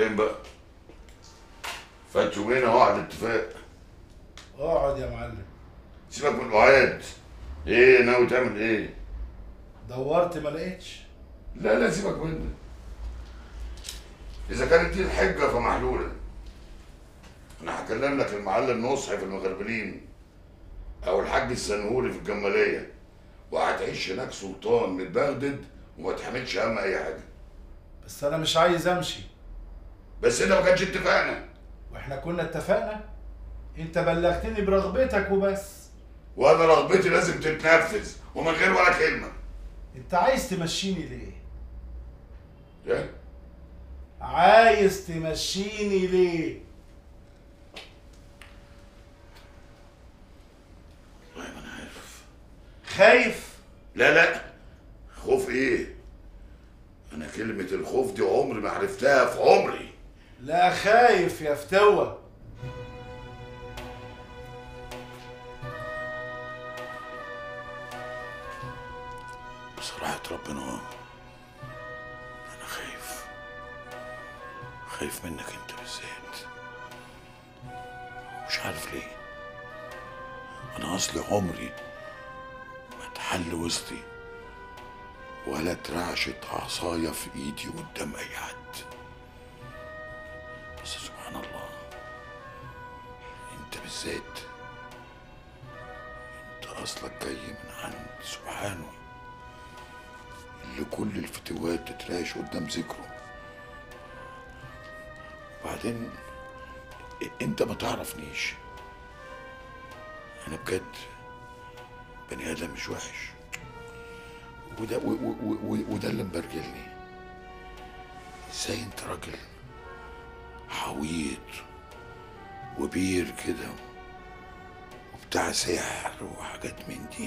وبعدين بقى فات يومين اهو على الاتفاق اقعد يا معلم سيبك من الوعاد ايه ناوي تعمل ايه دورت ما لقيتش لا لا سيبك منه اذا كانت دي الحجه فمحلوله انا هكلم لك المعلم نصحي في المغربلين او الحاج السنهوري في الجماليه وهتعيش هناك سلطان متبغدد وما تحملش هم اي حاجه بس انا مش عايز امشي بس انت ما كانش اتفقنا واحنا كنا اتفقنا انت بلغتني برغبتك وبس وانا رغبتي لازم تتنفذ ومن غير ولا كلمه انت عايز تمشيني ليه ده عايز تمشيني ليه والله ما انا عارف خايف لا لا خوف ايه انا كلمه الخوف دي عمري ما عرفتها في عمري لا خايف يا فتوة بصراحة ربنا أنا خايف خايف منك أنت بالذات مش عارف ليه أنا أصلي عمري ما اتحل وسطي ولا اترعشت عصاية في إيدي قدام أي حد بس سبحان الله أنت بالذات أنت أصلك جاي من عند سبحانه اللي كل الفتوات تتراش قدام ذكره وبعدين انت ما تعرفنيش انا بجد بني ادم مش وحش وده و و و وده اللي مبرجلني ازاي انت راجل حويط وبير كده وبتاع سحر وحاجات من دي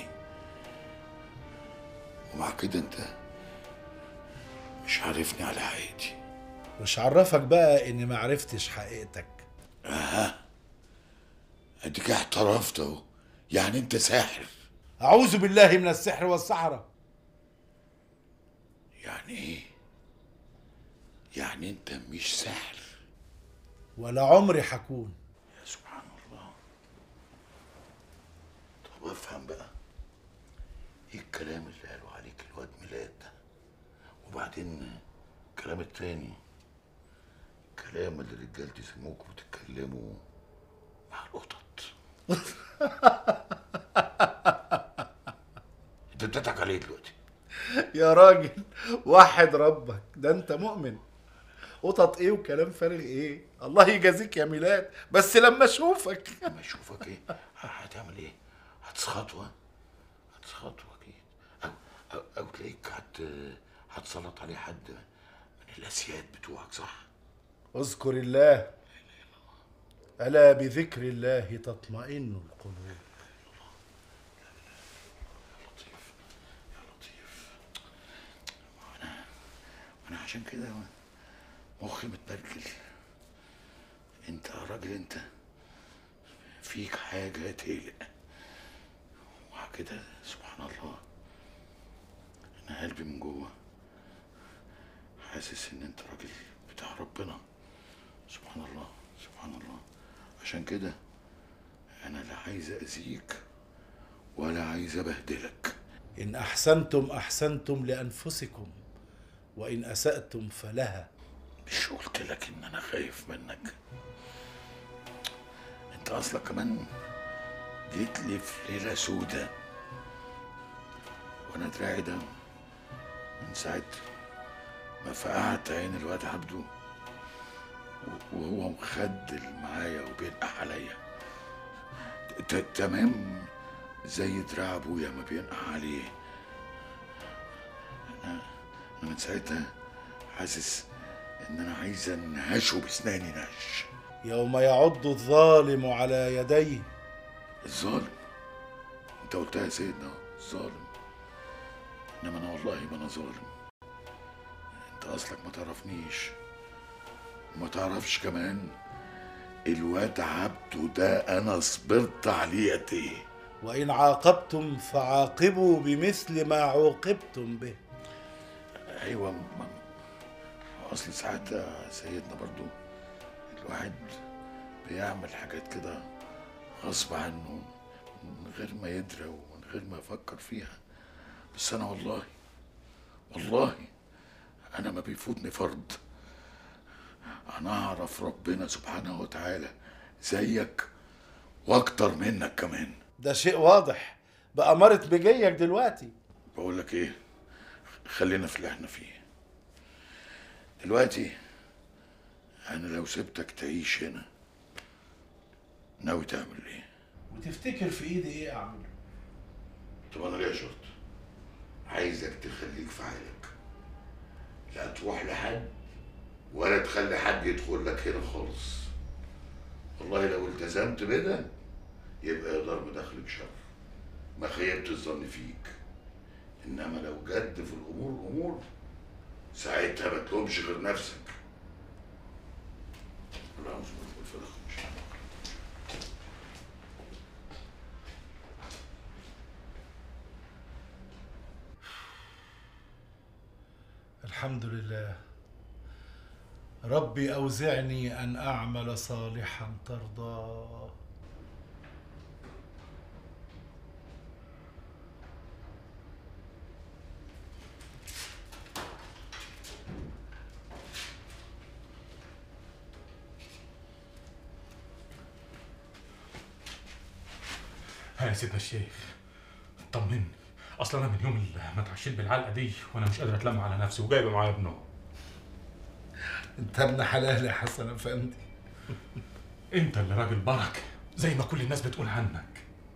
ومع كده انت مش عارفني على حقيقتي مش عرفك بقى اني ما عرفتش حقيقتك اديك اعترفت اهو يعني انت ساحر اعوذ بالله من السحر والسحرة يعني ايه يعني انت مش ساحر ولا عمري حكون يا سبحان الله طب افهم بقى ايه الكلام اللي قالوا عليك الواد ميلاد ده وبعدين الكلام التاني الكلام اللي الرجال تسموك وتتكلموا مع القطط انت بتضحك عليه دلوقتي يا راجل وحد ربك ده انت مؤمن قطط ايه وكلام فارغ ايه الله يجازيك يا ميلاد بس لما اشوفك لما اشوفك ايه هتعمل ايه هتسخطوا هتسخطوا اكيد او او, أو تلاقيك هت هتسلط عليه حد من الاسياد بتوعك صح اذكر الله الا بذكر الله تطمئن القلوب لطيف يا لطيف وانا وانا عشان كده مخي متبرجل انت يا راجل انت فيك حاجة تقلق وكده سبحان الله انا قلبي من جوه حاسس ان انت راجل بتاع ربنا سبحان الله سبحان الله عشان كده انا لا عايز اذيك ولا عايز ابهدلك ان احسنتم احسنتم لانفسكم وان اساتم فلها مش قلت لك ان انا خايف منك انت اصلا كمان جيت لي في ليله سودة وانا دراعي ده من ساعه ما فقعت عين الواد عبده و- وهو مخدل معايا وبينقح عليا ت- تمام زي دراع ابويا ما بينقح عليه انا انا من ساعتها حاسس ان انا عايز انهشه باسناني نهش يوم يعض الظالم على يديه الظالم انت قلتها يا سيدنا الظالم انما انا والله ما انا ظالم انت اصلك ما تعرفنيش وما تعرفش كمان الواد عبده ده انا صبرت عليه قد ايه وان عاقبتم فعاقبوا بمثل ما عوقبتم به ايوه ما اصل ساعات يا سيدنا برضو الواحد بيعمل حاجات كده غصب عنه من غير ما يدري ومن غير ما يفكر فيها بس انا والله والله انا ما بيفوتني فرض انا اعرف ربنا سبحانه وتعالى زيك واكتر منك كمان ده شيء واضح بأمارة بجيك دلوقتي بقول لك ايه خلينا في اللي احنا فيه دلوقتي انا لو سبتك تعيش هنا ناوي تعمل ايه وتفتكر في ايدي ايه اعمله طب انا ليا شرط عايزك تخليك في حالك لا تروح لحد ولا تخلي حد يدخل لك هنا خالص والله لو التزمت بده يبقى يقدر مداخلك شر ما خيبت الظن فيك انما لو جد في الامور امور ساعتها ما تلومش غير نفسك اللهم صل على الفلاح مش الحمد لله ربي أوزعني أن أعمل صالحا ترضاه ها يا سيدنا الشيخ طمني اصل انا من يوم اللي ما اتعشيت بالعلقه دي وانا مش قادر اتلم على نفسي وجايبه معايا ابنه انت ابن حلال يا حسن افندي انت اللي راجل بركه زي ما كل الناس بتقول عنك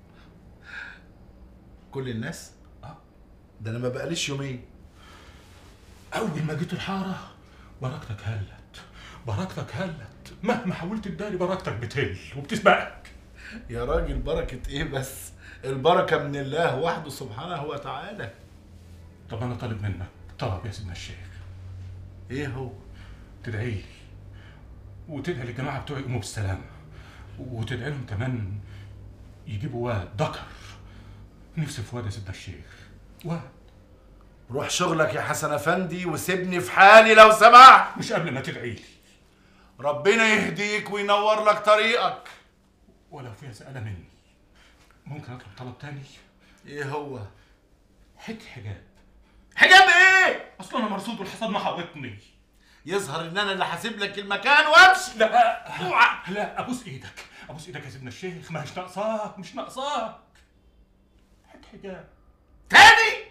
كل الناس آه. ده انا ما بقاليش يومين اول ما جيت الحاره بركتك هلت بركتك هلت مهما حاولت تداري بركتك بتهل وبتسبقك يا راجل بركة ايه بس البركة من الله وحده سبحانه وتعالى طب انا طالب منك طلب يا سيدنا الشيخ ايه هو تدعي لي وتدعي للجماعه بتوعي يقوموا بالسلامه وتدعي لهم كمان يجيبوا واد ذكر نفسي في واد يا سيدنا الشيخ واد روح شغلك يا حسن افندي وسيبني في حالي لو سمحت مش قبل ما تدعي لي ربنا يهديك وينور لك طريقك ولو فيها سألة مني ممكن اطلب طلب تاني ايه هو حت حجاب حجاب ايه اصلا انا مرصود والحصاد محاوطني يظهر ان انا اللي حاسب لك المكان وامشي لا اوعى لا ابوس ايدك ابوس ايدك يا سيدنا الشيخ ما مش ناقصاك مش ناقصاك حت حجاب تاني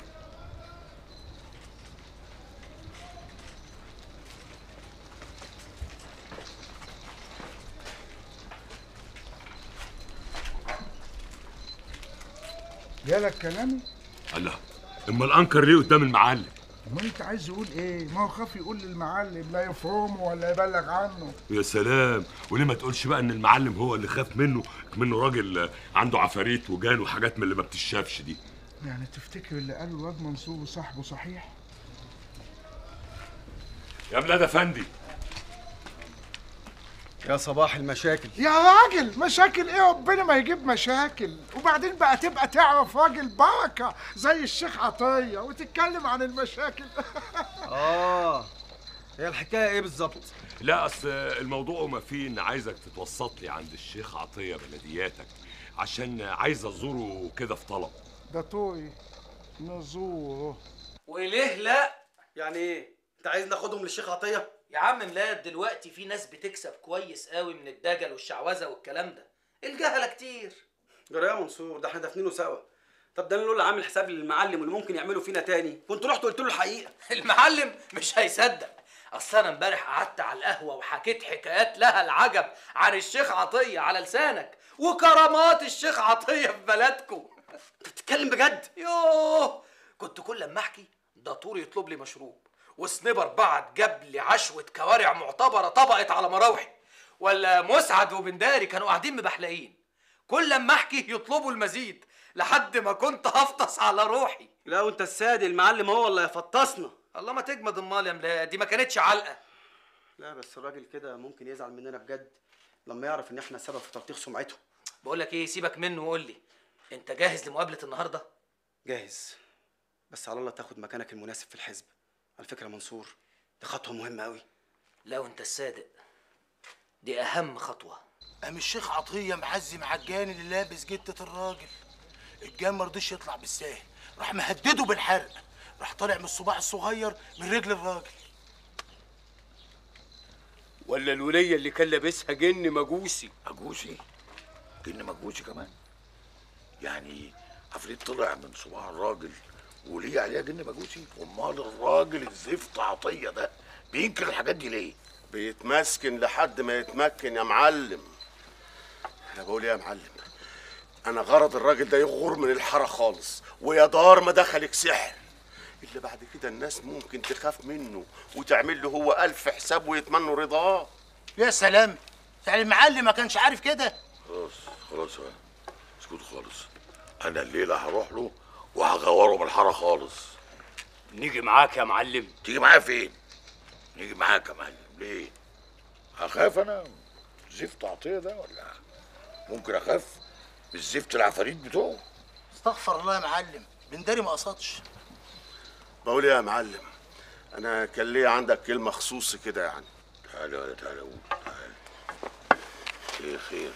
جالك كلامي؟ الله اما الانكر ليه قدام المعلم ما انت عايز يقول ايه؟ ما هو خاف يقول للمعلم لا يفهمه ولا يبلغ عنه يا سلام وليه ما تقولش بقى ان المعلم هو اللي خاف منه منه راجل عنده عفاريت وجان وحاجات من اللي ما بتشافش دي يعني تفتكر اللي قاله الواد منصور صاحبه صحيح؟ يا بلاد افندي يا صباح المشاكل يا راجل مشاكل ايه ربنا ما يجيب مشاكل وبعدين بقى تبقى تعرف راجل بركه زي الشيخ عطيه وتتكلم عن المشاكل اه هي الحكايه ايه بالظبط لا اصل الموضوع ما فيه ان عايزك تتوسط لي عند الشيخ عطيه بلدياتك عشان عايز ازوره كده في طلب ده طوي نزوره وليه لا يعني ايه انت عايز ناخدهم للشيخ عطيه يا عم ميلاد دلوقتي في ناس بتكسب كويس قوي من الدجل والشعوذه والكلام ده الجهله كتير جرى يا منصور ده احنا دافنينه سوا طب ده انا لولا عامل حساب للمعلم اللي ممكن يعمله فينا تاني كنت رحت قلت له الحقيقه المعلم مش هيصدق اصل انا امبارح قعدت على القهوه وحكيت حكايات لها العجب عن الشيخ عطيه على لسانك وكرامات الشيخ عطيه في بلدكم انت بتتكلم بجد يوه كنت كل لما احكي ده طور يطلب لي مشروب وسنيبر بعت جاب لي عشوة كوارع معتبرة طبقت على مراوحي ولا مسعد وبنداري كانوا قاعدين مبحلقين كل لما احكي يطلبوا المزيد لحد ما كنت هفطس على روحي لا وانت السادي المعلم هو اللي هيفطسنا الله ما تجمد امال يا ميلاد دي ما كانتش علقه لا بس الراجل كده ممكن يزعل مننا بجد لما يعرف ان احنا سبب في تلطيخ سمعته بقول لك ايه سيبك منه وقول لي انت جاهز لمقابله النهارده جاهز بس على الله تاخد مكانك المناسب في الحزب على فكره منصور دي خطوه مهمه قوي لو انت الصادق دي اهم خطوه قام الشيخ عطيه معزي مع الجاني اللي لابس جته الراجل الجان ما رضيش يطلع بالساهل راح مهدده بالحرق راح طالع من الصباع الصغير من رجل الراجل ولا الولية اللي كان لابسها جن مجوسي مجوسي جن مجوسي كمان يعني عفريت طلع من صباع الراجل وليه عليها جن مجوسي امال الراجل الزفت عطيه ده بينكر الحاجات دي ليه بيتمسكن لحد ما يتمكن يا معلم انا بقول ايه يا معلم انا غرض الراجل ده يغور من الحاره خالص ويا دار ما دخلك سحر اللي بعد كده الناس ممكن تخاف منه وتعمل له هو الف حساب ويتمنوا رضاه يا سلام يعني المعلم ما كانش عارف كده خلاص خلاص بقى اسكت خالص انا الليله هروح له وهغوره من الحاره خالص نيجي معاك يا معلم تيجي معايا فين نيجي معاك يا معلم ليه اخاف انا زفت عطيه ده ولا ممكن اخاف بالزفت العفاريت بتوعه استغفر الله يا معلم بنداري ما قصدش بقول ايه يا معلم انا كان ليا عندك كلمه خصوصي كده يعني تعالى ولا تعالى قول تعالى خير خير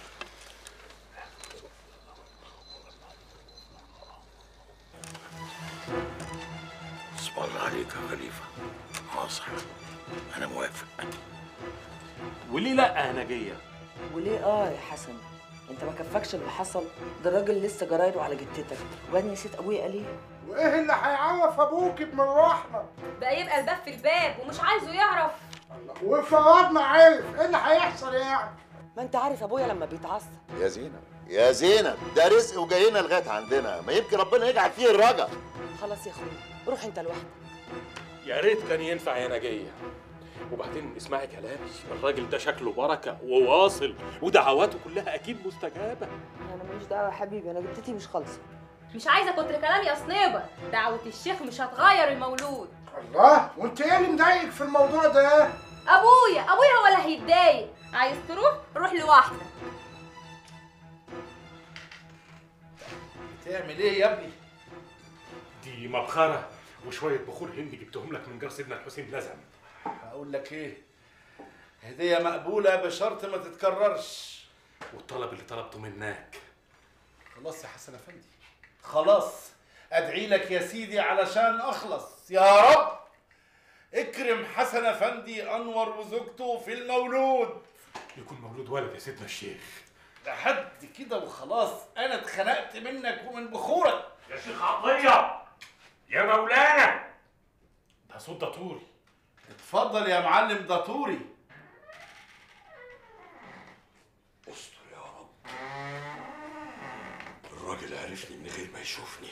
اسم الله عليك يا خليفة ناصح أنا موافق وليه لا يا نجية؟ وليه اه يا حسن انت ما كفكش اللي حصل ده الراجل لسه جرايره على جتتك وبعدين نسيت ابويا قال ايه وايه اللي هيعرف ابوك ابن الرحمه بقى يبقى الباب في الباب ومش عايزه يعرف وفرضنا عرف ايه اللي هيحصل يعني ما انت عارف ابويا لما بيتعصب يا زينب يا زينب ده رزق وجاينا لغايه عندنا ما يمكن ربنا يجعل فيه الرجا خلاص يا اخويا روح انت لوحدك يا ريت كان ينفع يا نجية وبعدين اسمعي كلامي الراجل ده شكله بركة وواصل ودعواته كلها أكيد مستجابة انا ماليش دعوه يا حبيبي انا جتتي مش خالصه مش عايزه كتر كلام يا صنيبه دعوه الشيخ مش هتغير المولود الله وانت ايه اللي مضايقك في الموضوع ده ابويا ابويا هو اللي هيتضايق عايز تروح روح لوحدك تعمل ايه يا ابني دي مبخرة وشوية بخور هندي جبتهم لك من جار سيدنا الحسين لزم اقول لك ايه هديه مقبوله بشرط ما تتكررش والطلب اللي طلبته منك خلاص يا حسن افندي خلاص ادعي لك يا سيدي علشان اخلص يا رب اكرم حسن افندي انور وزوجته في المولود يكون مولود ولد يا سيدنا الشيخ لحد كده وخلاص انا اتخنقت منك ومن بخورك يا شيخ عطية يا مولانا ده صوت داتوري اتفضل يا معلم داتوري استر يا رب الراجل عرفني من غير ما يشوفني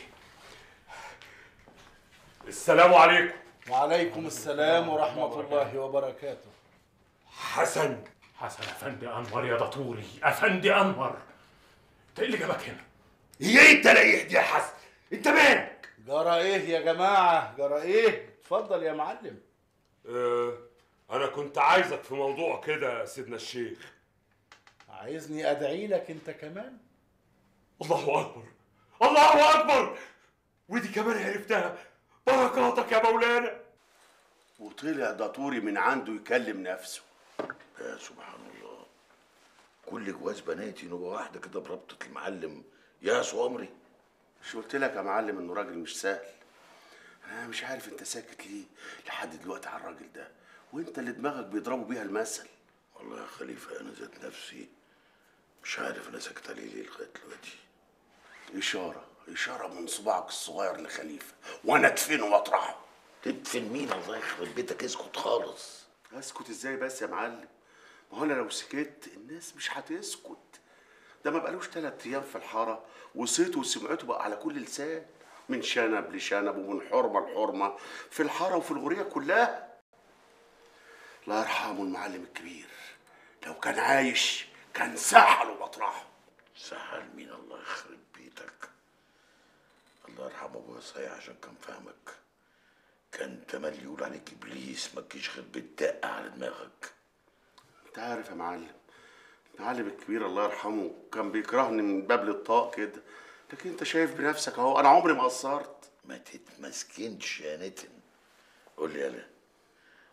السلام عليكم وعليكم السلام ورحمه الله وبركاته حسن حسن افندي انور يا داتوري افندي انور انت ايه اللي جابك هنا؟ هي ايه التلاقيح دي يا حسن انت مالك جرى ايه يا جماعه جرى ايه اتفضل يا معلم اه انا كنت عايزك في موضوع كده يا سيدنا الشيخ عايزني ادعي لك انت كمان الله اكبر الله اكبر ودي كمان عرفتها بركاتك يا مولانا وطلع داتوري من عنده يكلم نفسه يا سبحان الله كل جواز بناتي نبقى واحدة كده بربطة المعلم يا عمري مش قلت لك يا معلم انه راجل مش سهل انا مش عارف انت ساكت ليه لحد دلوقتي على الراجل ده وانت اللي دماغك بيضربوا بيها المثل والله يا خليفة أنا ذات نفسي مش عارف أنا ساكت عليه ليه لغاية دلوقتي اشاره اشاره من صباعك الصغير لخليفه وانا ادفنه واطرحه تدفن مين الله يخرب بيتك اسكت خالص اسكت ازاي بس يا معلم ما هو انا لو سكت الناس مش هتسكت ده ما بقالوش تلات ايام في الحاره وصيته وسمعته بقى على كل لسان من شنب لشنب ومن حرمه لحرمه في الحاره وفي الغوريه كلها الله يرحمه المعلم الكبير لو كان عايش كان سحل ومطرحه سحل مين الله يخرب بيتك الله يرحمه ابويا صحيح عشان كان فاهمك كان تملي يقول عليك ابليس ما تجيش غير بالدقه على دماغك انت عارف يا معلم المعلم الكبير الله يرحمه كان بيكرهني من باب للطاق كده لكن انت شايف بنفسك اهو انا عمري ما قصرت ما تتمسكنش يا نتن قول لي يالا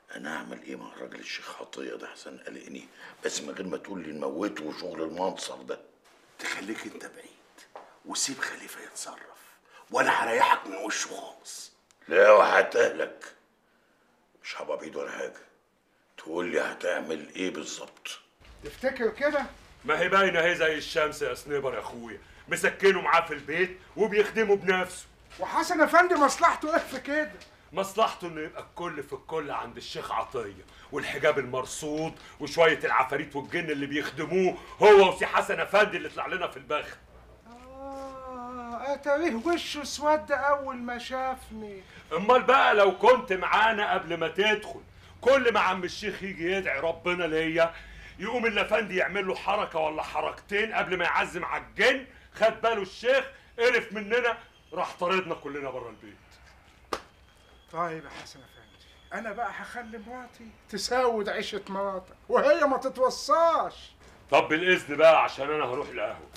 انا اعمل ايه مع الراجل الشيخ عطيه ده احسن قلقني بس من غير ما تقول لي نموته وشغل المنصر ده تخليك انت بعيد وسيب خليفه يتصرف وانا هريحك من وشه خالص لا وهتهلك مش هبقى بعيد ولا حاجه تقول لي هتعمل ايه بالظبط تفتكر كده ما هي باينه اهي زي الشمس يا سنيبر يا اخويا مسكنه معاه في البيت وبيخدمه بنفسه وحسن افندي مصلحته ايه في كده مصلحته انه يبقى الكل في الكل عند الشيخ عطيه والحجاب المرصود وشويه العفاريت والجن اللي بيخدموه هو وسي حسن افندي اللي طلع لنا في البخت اه اتاريه وشه اسود اول ما شافني امال بقى لو كنت معانا قبل ما تدخل كل ما عم الشيخ يجي يدعي ربنا ليا يقوم الافندي يعمل له حركه ولا حركتين قبل ما يعزم على الجن خد باله الشيخ قرف مننا راح طاردنا كلنا بره البيت طيب يا حسن افندي انا بقى هخلي مراتي تساود عيشه مراتك وهي ما تتوصاش طب بالاذن بقى عشان انا هروح القهوه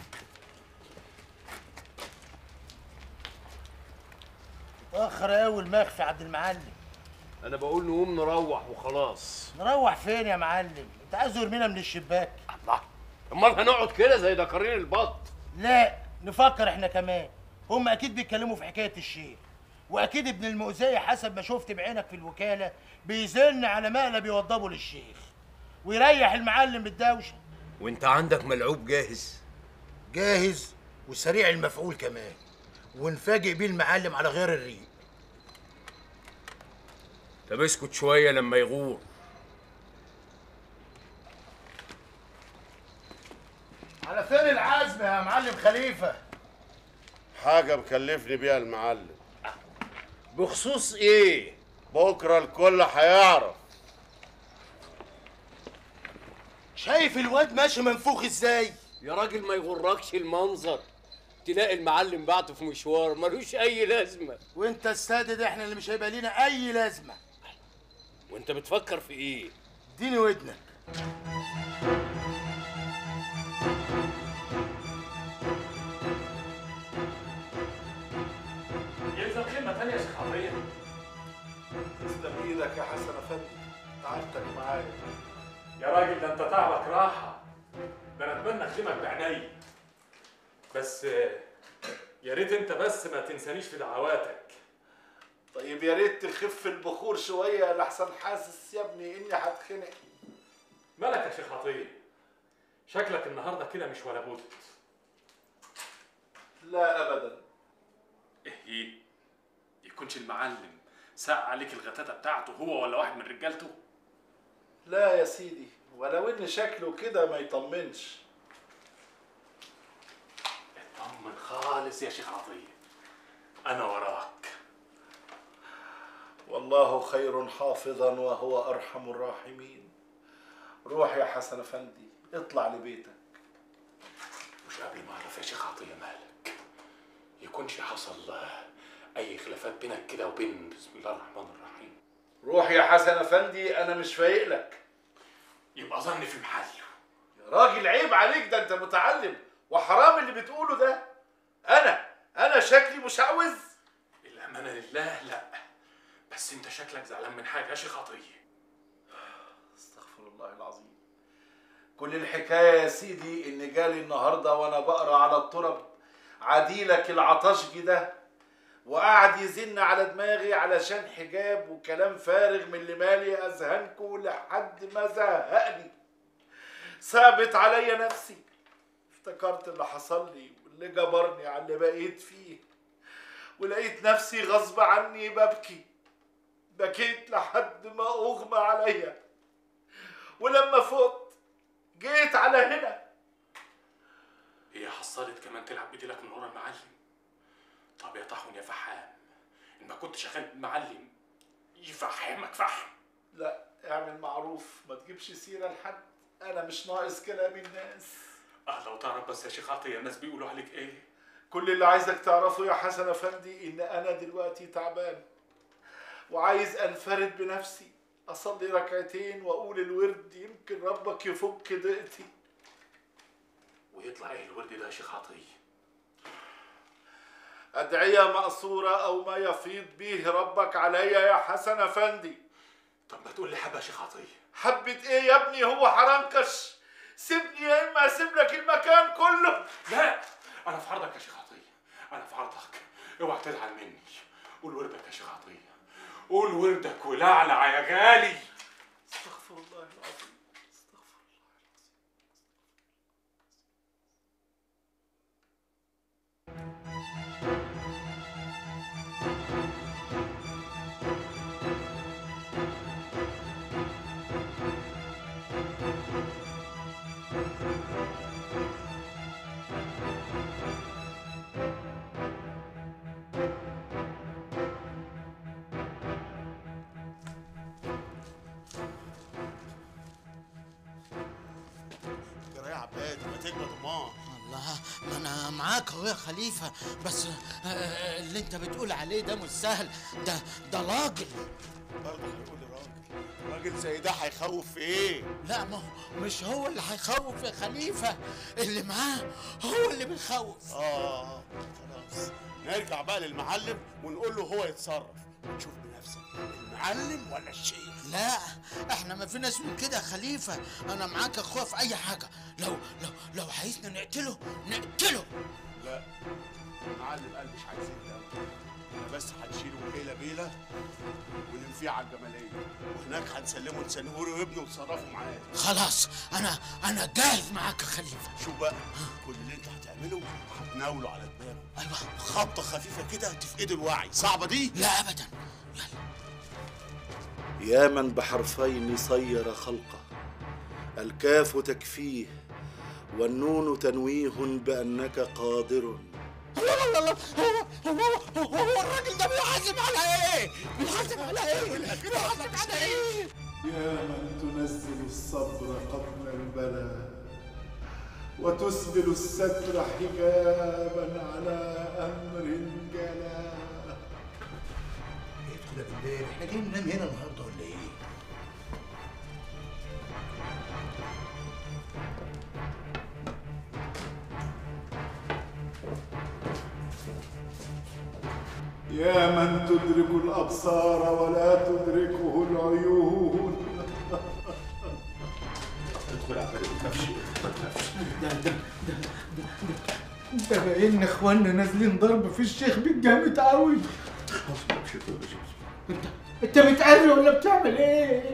اخر قوي المخفي عبد المعلم انا بقول نقوم نروح وخلاص نروح فين يا معلم انت عايز يرمينا من الشباك الله امال هنقعد كده زي دكارين البط لا نفكر احنا كمان هم اكيد بيتكلموا في حكايه الشيخ واكيد ابن المؤذيه حسب ما شفت بعينك في الوكاله بيزن على مقلب يوضبه للشيخ ويريح المعلم بالدوشه وانت عندك ملعوب جاهز جاهز وسريع المفعول كمان ونفاجئ بيه المعلم على غير الريق طب اسكت شويه لما يغور على فين العزم يا معلم خليفه حاجه مكلفني بيها المعلم بخصوص ايه بكره الكل هيعرف شايف الواد ماشي منفوخ ازاي يا راجل ما يغركش المنظر تلاقي المعلم بعته في مشوار ملوش اي لازمه وانت السادد احنا اللي مش هيبقى لينا اي لازمه وانت بتفكر في ايه اديني ودنك يلزم كلمه ثانيه يا شيخ عطيه تسلم ايدك يا حسن افندي تعبتك معايا يا راجل ده انت تعبك راحه ده انا اتمنى اخدمك بعيني بس آه، يا ريت انت بس ما تنسانيش في دعواتك طيب يا ريت تخف البخور شويه لحسن حاسس يا ابني اني هتخنق مالك يا شيخ عطيه شكلك النهارده كده مش ولا بد لا ابدا ايه يكونش المعلم ساق عليك الغتاتة بتاعته هو ولا واحد من رجالته لا يا سيدي ولو ان شكله كده ما يطمنش اطمن خالص يا شيخ عطية انا وراك والله خير حافظا وهو ارحم الراحمين روح يا حسن افندي اطلع لبيتك مش قبل ما اعرف يا شيخ عطية مالك يكونش حصل آه، اي خلافات بينك كده وبين بسم الله الرحمن الرحيم روح يا حسن افندي انا مش فايق لك يبقى ظني في محله يا راجل عيب عليك ده انت متعلم وحرام اللي بتقوله ده انا انا شكلي مشعوذ الامانه لله لا بس انت شكلك زعلان من حاجه يا شيخ عطيه استغفر الله العظيم كل الحكايه يا سيدي ان جالي النهارده وانا بقرا على الترب عديلك العطشجي ده وقعد يزن على دماغي علشان حجاب وكلام فارغ من اللي مالي اذهانكم لحد ما زهقني ثابت عليا نفسي افتكرت اللي حصل لي واللي جبرني على اللي بقيت فيه ولقيت نفسي غصب عني ببكي بكيت لحد ما اغمى عليا ولما فقت جيت على هنا هي حصلت كمان تلعب بديلك من ورا المعلم طب يا طاحون يا فحام ان ما كنتش شغال المعلم يفحمك فحم لا اعمل معروف ما تجيبش سيره لحد انا مش ناقص كلام الناس اه لو تعرف بس يا شيخ عطيه الناس بيقولوا عليك ايه كل اللي عايزك تعرفه يا حسن افندي ان انا دلوقتي تعبان وعايز انفرد بنفسي اصلي ركعتين واقول الورد يمكن ربك يفك ضيقتي ويطلع ايه الورد ده يا شيخ عطيه أدعية مأثورة أو ما يفيض به ربك علي يا حسن أفندي طب ما تقول لي حبه يا شيخ عطيه حبة ايه يا ابني هو حرنكش سيبني يا اما اسيب لك المكان كله لا انا في عرضك يا شيخ عطيه انا في عرضك اوعى تزعل مني قول وردك يا شيخ عطيه قول وردك ولعلع يا غالي استغفر الله العظيم جرى يا عباد ما تجمد امال الله ما انا معاك اهو يا خليفه بس آه، اللي انت بتقول عليه ده مش سهل ده ده راجل برضه هيقول لي راجل راجل زي ده هيخوف في ايه؟ لا ما هو مش هو اللي هيخوف يا خليفه اللي معاه هو اللي بيخوف اه خلاص نرجع بقى للمعلم ونقول له هو يتصرف وتشوف بنفسك المعلم ولا الشيخ لا احنا ما فيناش من كده يا خليفه انا معاك يا اخويا في اي حاجه لو لو لو عايزنا نقتله نقتله لا المعلم قال مش عايزين ده احنا بس هنشيله بيله بيله وننفيه على الجماليه وهناك هنسلمه لسنهوري وابنه وتصرفوا معاه خلاص انا انا جاهز معاك يا خليفه شوف بقى كل اللي انت هتعمله هتناوله على دماغه ايوه خبطه خفيفه كده تفقد الوعي صعبه دي لا ابدا يا من بحرفين صير خلقه الكاف تكفيه والنون تنويه بأنك قادر الله الله الله هو هو هو هو الراجل ده بيحاسب على ايه؟ بيحاسب على ايه؟ بيحاسب على ايه؟ يا من تنزل الصبر قبل البلاء وتسبل الستر حجابا على امر جلا ادخل يا بالليل احنا جايين ننام هنا النهارده ولا ايه؟ يا من تدرك الابصار ولا تدركه العيون ادخل يا عباد ما تخافش ما تخافش ده ده ده ده ده باين اخواننا نازلين ضرب في الشيخ بالجامد قوي انت انت بتعري ولا بتعمل ايه؟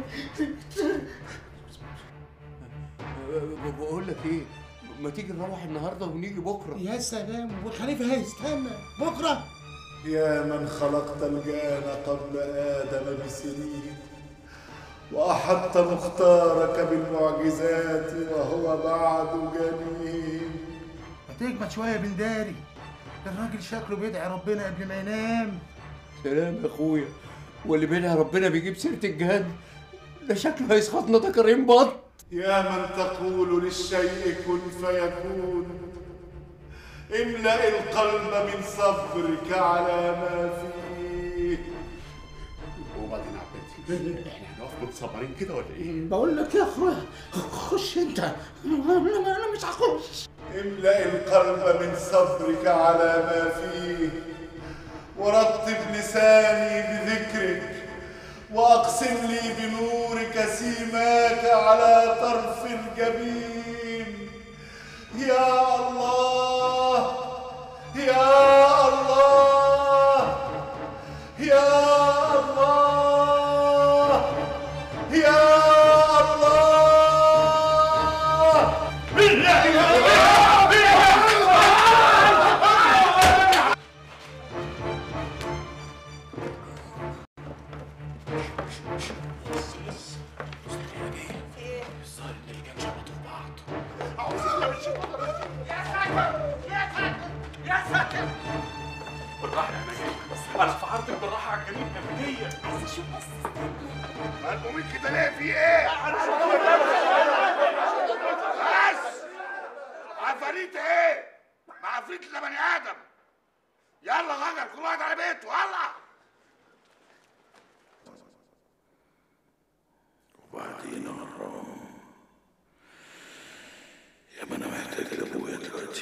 بقول لك ايه ما تيجي نروح النهارده ونيجي بكره يا سلام والخليفه هيستنى بكره يا من خلقت الجان قبل آدم بسنين وأحطت مختارك بالمعجزات وهو بعد جنين ما تجمد شويه يا بنداري الراجل شكله بيدعي ربنا قبل ما ينام سلام يا اخويا واللي بينها ربنا بيجيب سيره الجهاد ده شكله هيسخطنا ده كريم بط يا من تقول للشيء كن فيكون املأ القلب من صبرك على ما فيه وبعدين يا عباد احنا هنقف متصبرين كده ولا ايه؟ بقول لك يا اخويا خش انت انا أنا مش هخش املأ القلب من صبرك على ما فيه ورتب لساني بذكرك وأقسم لي بنورك سيماك على طرف الجبين يا الله يا الله يا الله يا الله بالراحه يا نجيب انا في عرضك بالراحه على الجنين يا نجيه عايز اشوف بس مالكم كده ليه في ايه؟ بس عفاريت ايه؟ ما عفريت الا بني ادم يلا غجر كل واحد على بيته يلا وبعدين مرام يا ما انا محتاج لابويا دلوقتي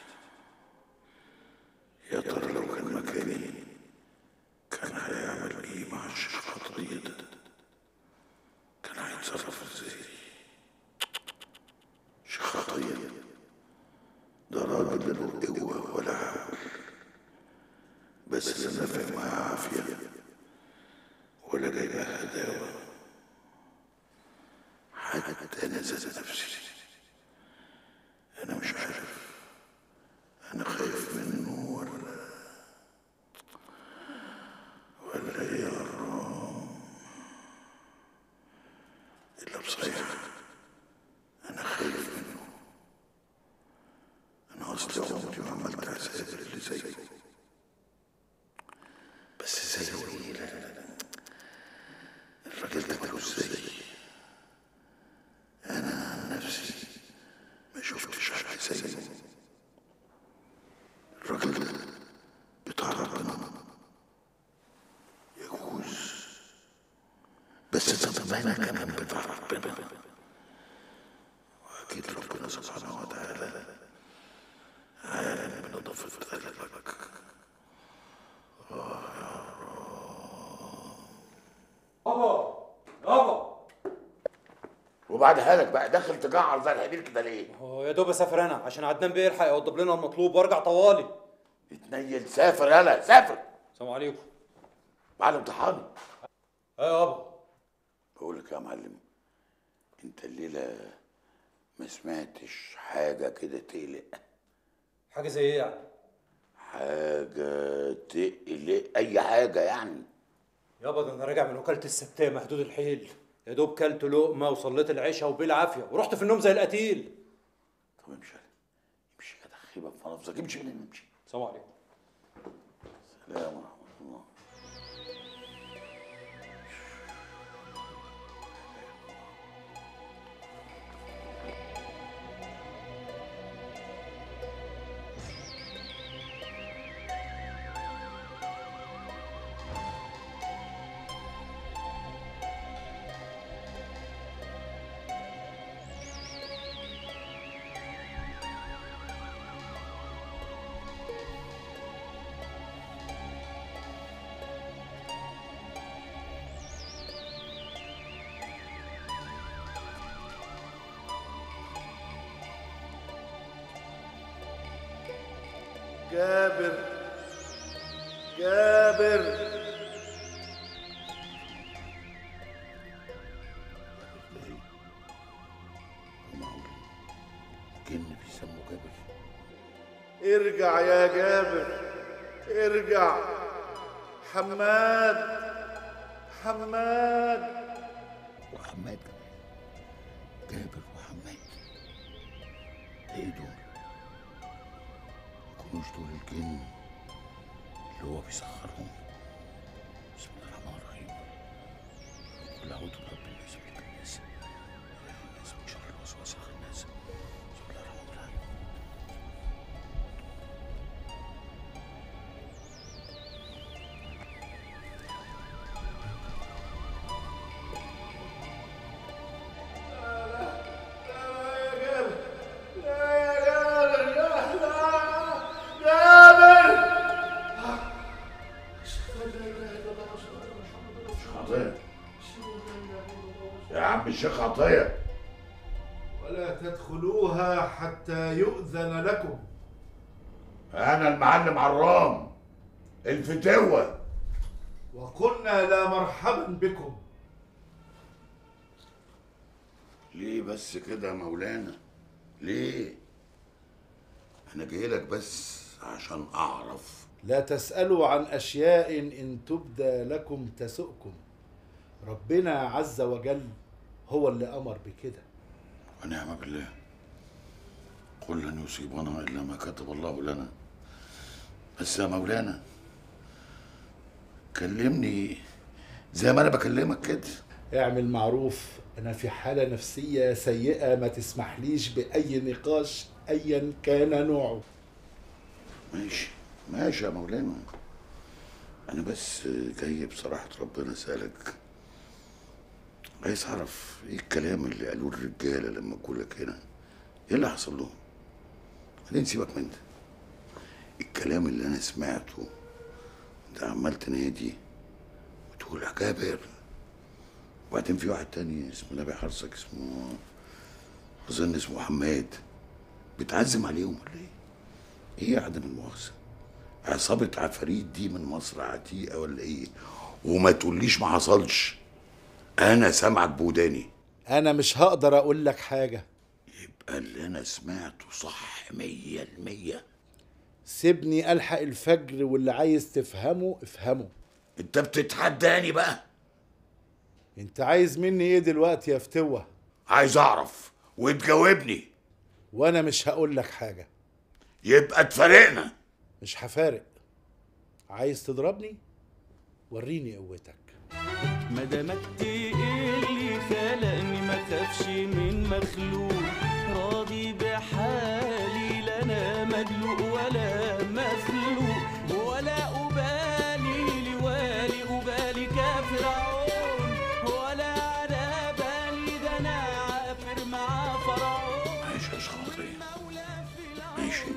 يا ترى لو كان مكاني كان هيعمل ايه مع الشيخ عطية ده زفف معاها عافية ولا جاي لها هداوة حتى أنا ذات نفسي أنا مش عارف أنا خايف منه ولا ولا إيه يا رام إلا بصحيح أنا خايف منه أنا أصلي عمري ما عملت عساكر اللي زيه بس زيه إيه لا لا لا الراجل ده ملوش زي أنا عن نفسي ما شفتش حد زيه الراجل ده بتاع ربنا يجوز بس طبعنا كمان بتاع ربنا وأكيد ربنا سبحانه وتعالى عالم بنظافة قلبك آه يا بابا بابا وبعد حالك بقى داخل تجعر زي الحبيب كده ليه؟ هو يا دوب اسافر انا عشان عدنان بيلحق يوضب لنا المطلوب وارجع طوالي اتنيل سافر يلا سافر السلام عليكم معلم طحاني ايوه يابا بقول لك يا معلم انت الليله ما سمعتش حاجه كده تقلق حاجه زي ايه يعني حاجه تقلق اي حاجه يعني يابا ده انا راجع من وكاله السبتيه مهدود الحيل يا دوب كلت لقمه وصليت العشاء وبالعافيه ورحت في النوم زي القتيل طب امشي امشي كده خيبه في نفسك امشي من هنا امشي السلام عليكم سلام ورحمه الله جابر جابر جن بيسموه جابر ارجع يا جابر ارجع حماد حماد وحماد جابر وحماد ايه دول يكونوش دول الجن اللي هو بيسخرهم بسم الله الرحمن الرحيم قل اعوذ برب الناس ملك الناس اله الناس من شر الوسواس الخناس بسم الله الرحمن الرحيم عطيه يا عم الشيخ عطيه ولا تدخلوها حتى يؤذن لكم انا المعلم عرام الفتوه وقلنا لا مرحبا بكم ليه بس كده يا مولانا ليه انا جاي لك بس عشان اعرف لا تسألوا عن أشياء إن تبدى لكم تسؤكم ربنا عز وجل هو اللي أمر بكده ونعم بالله قل لن يصيبنا الا ما كتب الله لنا بس يا مولانا كلمني زي ما انا بكلمك كده اعمل معروف أنا في حالة نفسية سيئة ما تسمحليش بأي نقاش أيا كان نوعه ماشي ماشي يا مولانا انا بس جاي بصراحة ربنا اسألك عايز اعرف ايه الكلام اللي قالوه الرجالة لما جولك هنا ايه اللي حصل لهم بعدين سيبك من ده الكلام اللي انا سمعته انت عمال تنادي وتقول يا جابر وبعدين في واحد تاني اسمه نبي حرصك اسمه اظن اسمه حماد بتعزم عليهم ولا ايه؟ ايه يا عدم المؤاخذة؟ عصابة عفاريت دي من مصر عتيقة ولا ايه وما تقوليش ما حصلش انا سامعك بوداني انا مش هقدر اقول لك حاجه يبقى اللي انا سمعته صح مية المية سيبني الحق الفجر واللي عايز تفهمه افهمه انت بتتحداني بقى انت عايز مني ايه دلوقتي يا فتوه عايز اعرف وتجاوبني وانا مش هقول لك حاجه يبقى اتفرقنا مش هفارق عايز تضربني وريني قوتك ما دامت اللي خلقني ما خافش من مخلوق راضي بحالي لا انا مدلوق ولا مخلوق ولا أبالي لوالي أبالي كفرعون ولا على بالي ده أنا عافر مع فرعون ماشي يا شخصية ماشي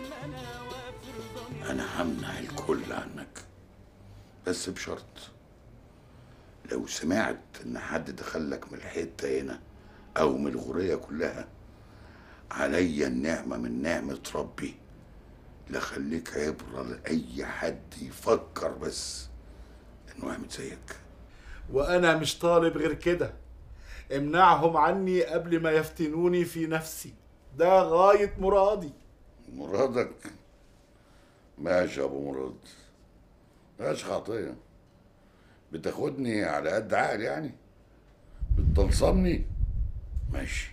انا همنع الكل عنك بس بشرط لو سمعت ان حد دخلك من الحته هنا او من الغوريه كلها عليا النعمه من نعمه ربي لخليك عبره لاي حد يفكر بس انه يعمل زيك وانا مش طالب غير كده امنعهم عني قبل ما يفتنوني في نفسي ده غايه مرادي مرادك ماشي يا ابو مراد ماشي خطيه بتاخدني على قد عقل يعني بتطلصمني ماشي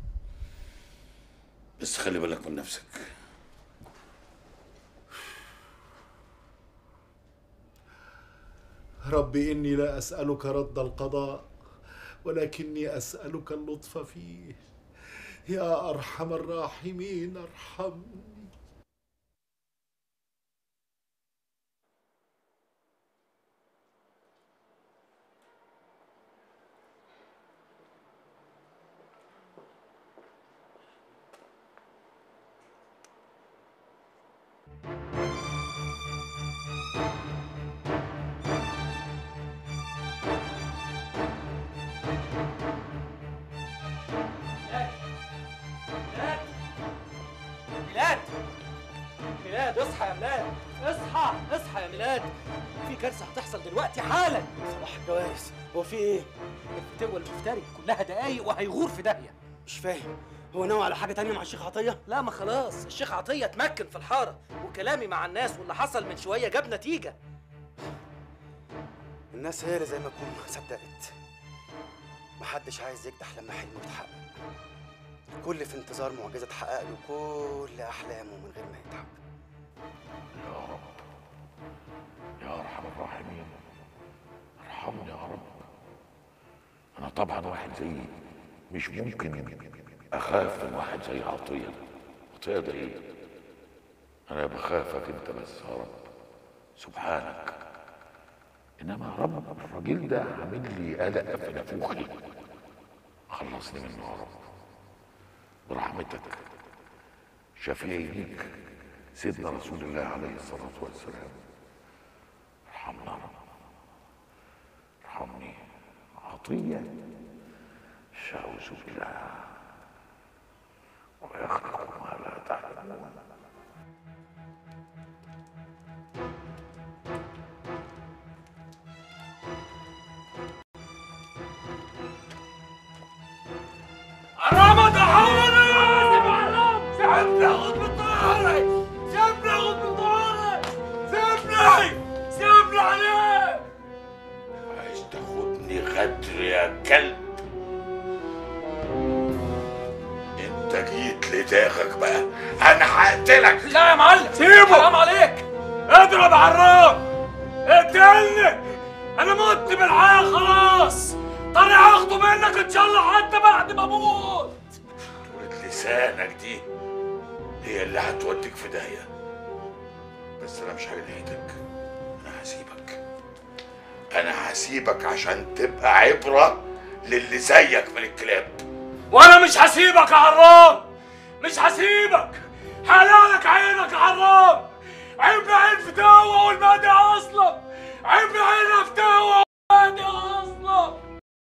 بس خلي بالك من نفسك ربي اني لا اسالك رد القضاء ولكني اسالك اللطف فيه يا ارحم الراحمين ارحمني ميلاد ميلاد اصحى يا ميلاد اصحى اصحى يا ميلاد في كارثه هتحصل دلوقتي حالا صباح الكوارث هو في ايه الفتوه المفتري كلها دقايق وهيغور في داهيه مش فاهم هو ناوي على حاجه تانية مع الشيخ عطيه لا ما خلاص الشيخ عطيه اتمكن في الحاره وكلامي مع الناس واللي حصل من شويه جاب نتيجه الناس هي اللي زي ما تكون صدقت محدش عايز يكدح لما حلمه يتحقق الكل في انتظار معجزة تحقق له كل أحلامه من غير ما يتعب يا رب يا ارحم الراحمين ارحمني يا رب انا طبعا واحد زيي مش ممكن اخاف من واحد زي عطيه عطيه ده ايه انا بخافك انت بس يا رب سبحانك انما يا رب الراجل ده عامل لي قلق في نافوخي خلصني منه يا رب برحمتك شفيعي ليك سيدنا رسول الله عليه الصلاة والسلام ارحمنا يا رب ارحمني عطية شعوذ بالله ويخلق ما لا تعلمون حرام تحولي سيبني اخد بطاري سيبني اخد بطاري سيبني سيبني عليه عايز تاخدني غدر يا كلب انت جيت لداغك بقى انا هقتلك لا يا معلم سيبه حرام عليك اضرب عرام اقتلني انا مت بالحياه خلاص طريق هاخده منك ان شاء الله حتى بعد ما اموت طولة لسانك دي هي اللي هتوديك في داهية بس انا مش هجنيتك انا هسيبك انا هسيبك عشان تبقى عبرة للي زيك من الكلاب وانا مش هسيبك يا عرام مش هسيبك حلالك عينك يا عرام عيب عين فتاوى والمادي اصلا عيب عين فتاوى والمادي اصلا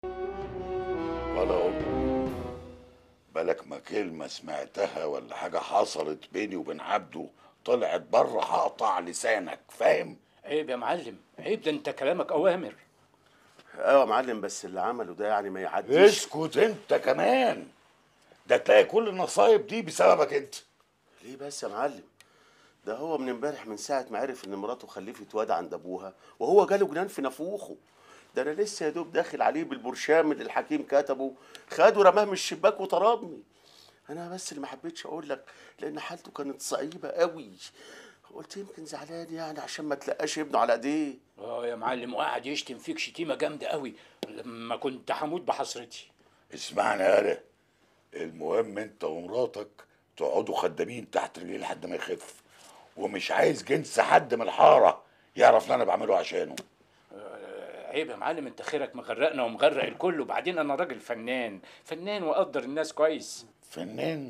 ولا أم بالك ما كلمة سمعتها ولا حاجة حصلت بيني وبين عبده طلعت بره هقطع لسانك فاهم عيب يا معلم عيب ده انت كلامك اوامر ايوه يا معلم بس اللي عمله ده يعني ما يعديش اسكت انت كمان ده تلاقي كل النصايب دي بسببك انت ليه بس يا معلم ده هو من امبارح من ساعة ما عرف ان مراته خلفت واد عند ابوها وهو جاله جنان في نافوخه ده انا لسه يا دوب داخل عليه بالبرشام اللي الحكيم كتبه خده رماه من الشباك وطردني انا بس اللي ما حبيتش اقول لك لان حالته كانت صعيبة قوي قلت يمكن زعلان يعني عشان ما تلقاش ابنه على ايديه اه يا معلم وقعد يشتم فيك شتيمه جامده قوي لما كنت هموت بحسرتي اسمعني يالا المهم انت ومراتك تقعدوا خدامين تحت رجليه لحد ما يخف ومش عايز جنس حد من الحاره يعرف اللي انا بعمله عشانه عيب يا معلم انت خيرك مغرقنا ومغرق الكل وبعدين انا راجل فنان فنان واقدر الناس كويس فنان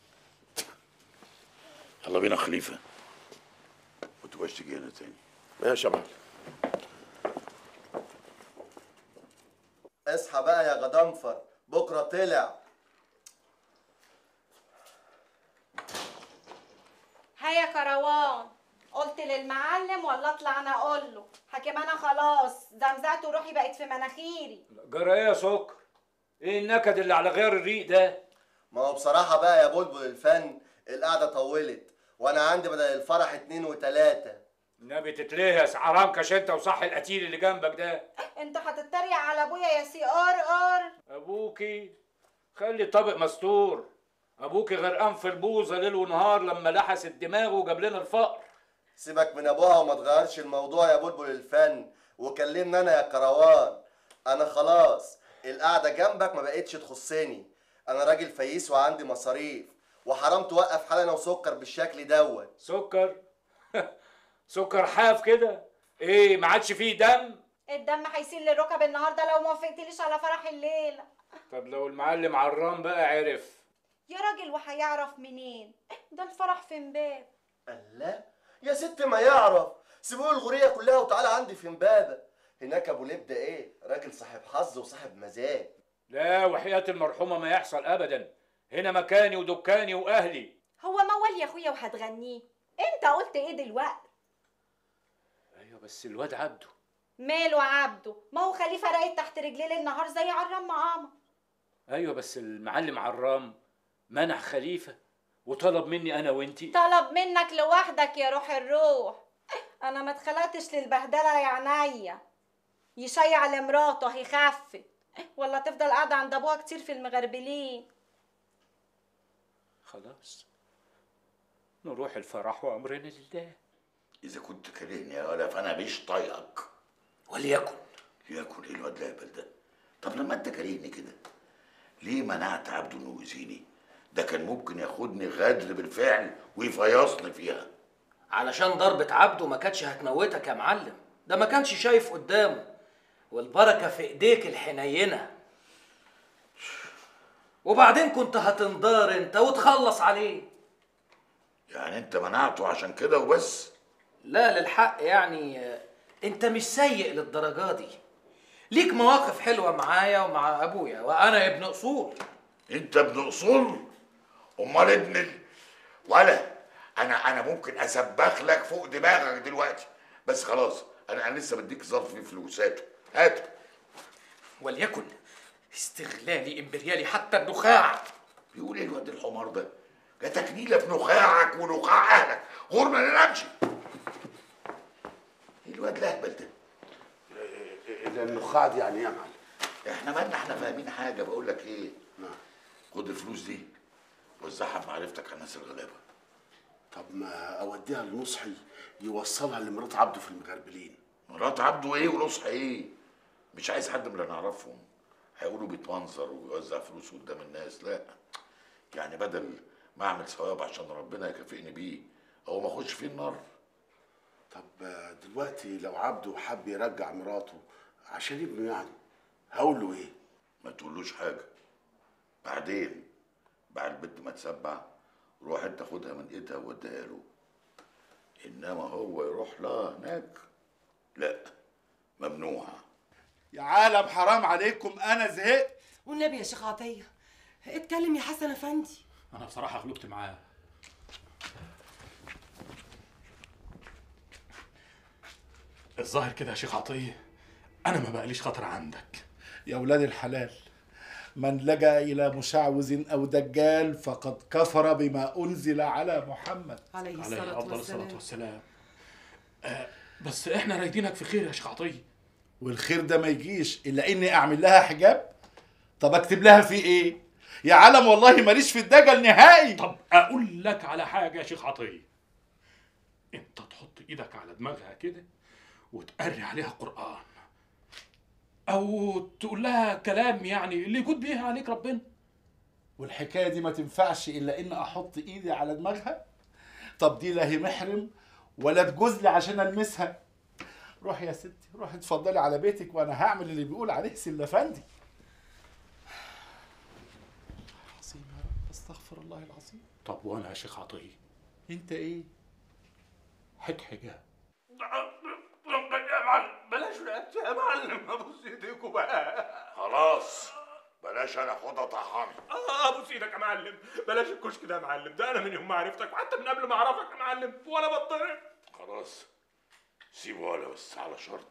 يلا بينا خليفه ما تبقاش تيجي هنا تاني ماشي يا معلم اصحى بقى يا غضنفر بكره طلع هيا كروان قلت للمعلم ولا اطلع انا اقول له حكيم انا خلاص زمزعت وروحي بقت في مناخيري جرى ايه يا سكر ايه النكد اللي على غير الريق ده ما هو بصراحه بقى يا بلبل الفن القعده طولت وانا عندي بدل الفرح اتنين وتلاته النبي تتلهس حرامكش انت وصح القتيل اللي جنبك ده انت هتتريق على ابويا يا سي ار ار ابوكي خلي الطبق مستور ابوكي غرقان في البوظه ليل ونهار لما لحس الدماغ وجاب لنا الفقر سيبك من ابوها وما تغيرش الموضوع يا بلبل الفن وكلمني انا يا كروان انا خلاص القعده جنبك ما بقتش تخصني انا راجل فييس وعندي مصاريف وحرام توقف حالنا وسكر بالشكل دوت سكر سكر حاف كده ايه ما عادش فيه دم الدم هيسيل للركب النهارده لو ما وافقتليش على فرح الليله طب لو المعلم عرام بقى عرف يا راجل وهيعرف منين ده الفرح في امباب الله يا ست ما يعرف سيبوه الغورية كلها وتعالى عندي في امبابة هناك ابو لب ده ايه راجل صاحب حظ وصاحب مزاج لا وحياة المرحومة ما يحصل أبدا هنا مكاني ودكاني وأهلي هو موال يا اخويا وهتغنيه انت قلت ايه دلوقتي أيوة بس الواد عبده ماله عبده ما هو خليفه راقد تحت رجليه ليل نهار زي عرام مقامه أيوة بس المعلم عرام منع خليفة وطلب مني أنا وإنتي طلب منك لوحدك يا روح الروح انا ما اتخلقتش للبهدله يا عينيا يشيع لمراته هيخفف ولا تفضل قاعده عند ابوها كتير في المغربلين خلاص نروح الفرح وأمرنا لله اذا كنت كارهني يا ولا فانا مش طايقك وليكن ليكن ايه الواد الهبل ده طب لما انت كارهني كده ليه منعت عبده انه يؤذيني ده كان ممكن ياخدني غدر بالفعل ويفيصني فيها علشان ضربة عبده ما كانتش هتموتك يا معلم ده ما كانش شايف قدامه والبركة في ايديك الحنينة وبعدين كنت هتنضار انت وتخلص عليه يعني انت منعته عشان كده وبس لا للحق يعني آه، انت مش سيء للدرجة دي ليك مواقف حلوة معايا ومع ابويا وانا ابن اصول انت ابن اصول امال ابن ال... ولا انا انا ممكن اسبخ لك فوق دماغك دلوقتي بس خلاص انا انا لسه بديك ظرف فيه فلوس هاته هاته وليكن استغلالي امبريالي حتى النخاع بيقول ايه الواد الحمار ده جاتك نيله في نخاعك ونخاع اهلك غورنا نمشي ايه الواد الاهبل ده النخاع دي يعني ايه يا معلم احنا مالنا احنا فاهمين حاجه بقول لك ايه خد الفلوس دي وزعها بمعرفتك على الناس الغلابه طب ما اوديها لنصحي يوصلها لمرات عبده في المغربلين مرات عبده ايه ونصح ايه مش عايز حد من اللي نعرفهم هيقولوا بيتمنظر ويوزع فلوس قدام الناس لا يعني بدل ما اعمل ثواب عشان ربنا يكافئني بيه او ما اخش فيه النار طب دلوقتي لو عبده حب يرجع مراته عشان ابنه يعني هقول له ايه ما تقولوش حاجه بعدين بعد البنت ما تسبع روح انت خدها من ايدها ووديها له انما هو يروح لها هناك لا ممنوع يا عالم حرام عليكم انا زهقت والنبي يا شيخ عطيه اتكلم يا حسن افندي انا بصراحه غلبت معاه الظاهر كده يا شيخ عطيه انا ما بقاليش خطر عندك يا ولاد الحلال من لجأ إلى مشعوذ أو دجال فقد كفر بما أنزل على محمد عليه عليه افضل الصلاه والسلام آه بس احنا رايدينك في خير يا شيخ عطيه والخير ده ما يجيش إلا إني أعمل لها حجاب طب أكتب لها فيه إيه يا علم والله ماليش في الدجل نهائي طب اقول لك على حاجه يا شيخ عطيه انت تحط ايدك على دماغها كده وتقري عليها قران او تقول لها كلام يعني اللي يجود بيه عليك ربنا والحكاية دي ما تنفعش إلا إن أحط إيدي على دماغها طب دي لا هي محرم ولا تجوز لي عشان ألمسها روح يا ستي روح اتفضلي على بيتك وأنا هعمل اللي بيقول عليه سلفندي عظيم يا رب استغفر الله العظيم طب وانا يا شيخ عطيه انت ايه حك حجاب يا معلم بلاش رقبتي يا معلم ابوس ايديكوا بقى خلاص بلاش انا خدها طحاني اه ابوس ايدك يا معلم بلاش الكشك ده يا معلم ده انا من يوم ما عرفتك وحتى من قبل ما اعرفك يا معلم وانا بضطرب خلاص سيبه ولا بس على شرط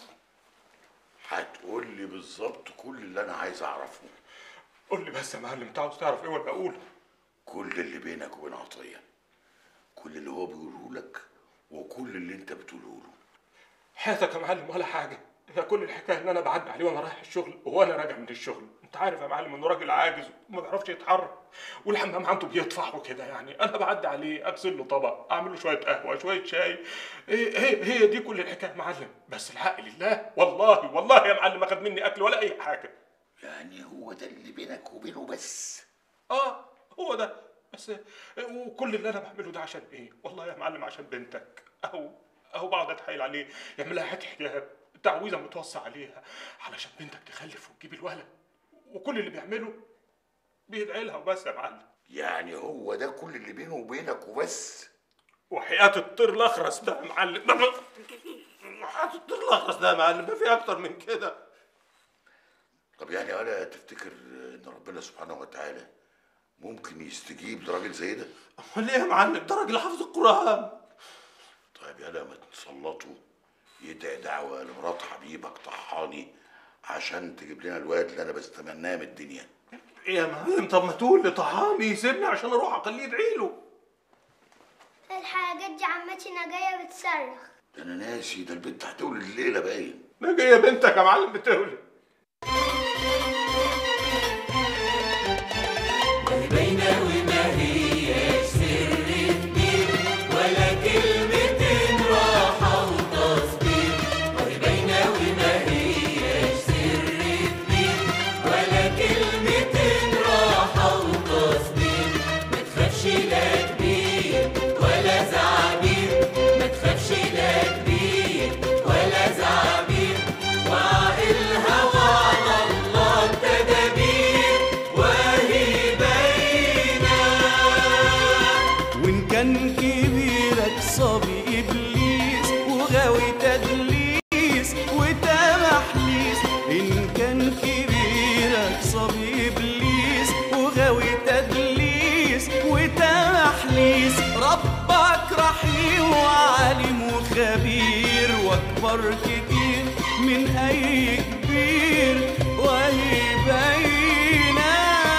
هتقول لي بالظبط كل اللي انا عايز اعرفه قول لي بس يا معلم انت عاوز تعرف ايه ولا اقول كل اللي بينك وبين عطيه كل اللي هو بيقوله لك وكل اللي انت بتقوله له حياتك يا معلم ولا حاجه هي كل الحكايه ان انا بعدي عليه وانا رايح الشغل وانا راجع من الشغل انت عارف يا معلم انه راجل عاجز وما بيعرفش يتحرك والحمام عنده بيطفح وكده يعني انا بعدي عليه اغسل له طبق اعمل له شويه قهوه شويه شاي هي, هي, هي دي كل الحكايه يا معلم بس الحق لله والله والله يا معلم ما خد مني اكل ولا اي حاجه يعني هو ده اللي بينك وبينه بس اه هو ده بس وكل اللي انا بعمله ده عشان ايه والله يا معلم عشان بنتك اهو اهو بقعد اتحايل عليه يعمل لها حته حجاب تعويذه متوصى عليها علشان بنتك تخلف وتجيب الولد وكل اللي بيعمله بيدعي لها وبس يا معلم يعني هو ده كل اللي بينه وبينك وبس وحياة الطير الاخرس ده يا معلم وحياة الطير الاخرس ده يا معلم ما في اكتر من كده طب يعني انا تفتكر ان ربنا سبحانه وتعالى ممكن يستجيب لراجل زي ده امال ليه يا معلم ده راجل حافظ القران طيب يا لما تسلطوا يدعي دعوة لمرات حبيبك طحاني عشان تجيب لنا الواد اللي انا بستمناه من الدنيا ايه يا معلم طب ما تقول لطحامي يسيبني عشان اروح اخليه يدعي له الحاجات دي عمتي نجاية بتصرخ ده انا ناسي ده البنت هتولد الليله باين نجاية بنتك يا معلم بتولد باينة وما هياش سر كبير ولا كلمتين راحة وتصبير وهي باينة وما هياش سر كبير ولا كلمتين راحة وتصبير ما تخافش لا كبير ولا زعبير ما تخافش لا كبير ولا زعبير وعقلها وعلى الله التدابير وهي باينة وإن كان كبيرك صبي إبليس وغاوي تدليس وتمحليس إن كان كبيرك صبي إبليس وغاوي تدليس وتمحليس ربك رحيم وعالم وخبير وأكبر كتير من أي كبير وهي باينة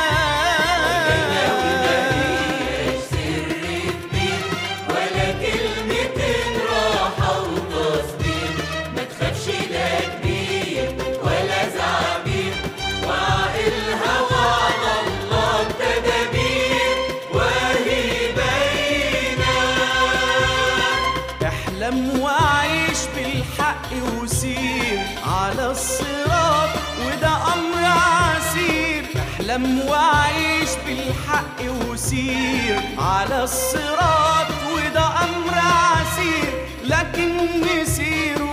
ولا كلمتين راحة وتصبير ما تخافش لا كبير ولا زعبير وعقلها وعلى الله التدابير وهي باينة احلم وعيش بالحق وسير على الصراط وده امر عسير احلم وعيش بالحق وسير على الصراط وده امر عسير لكن مسير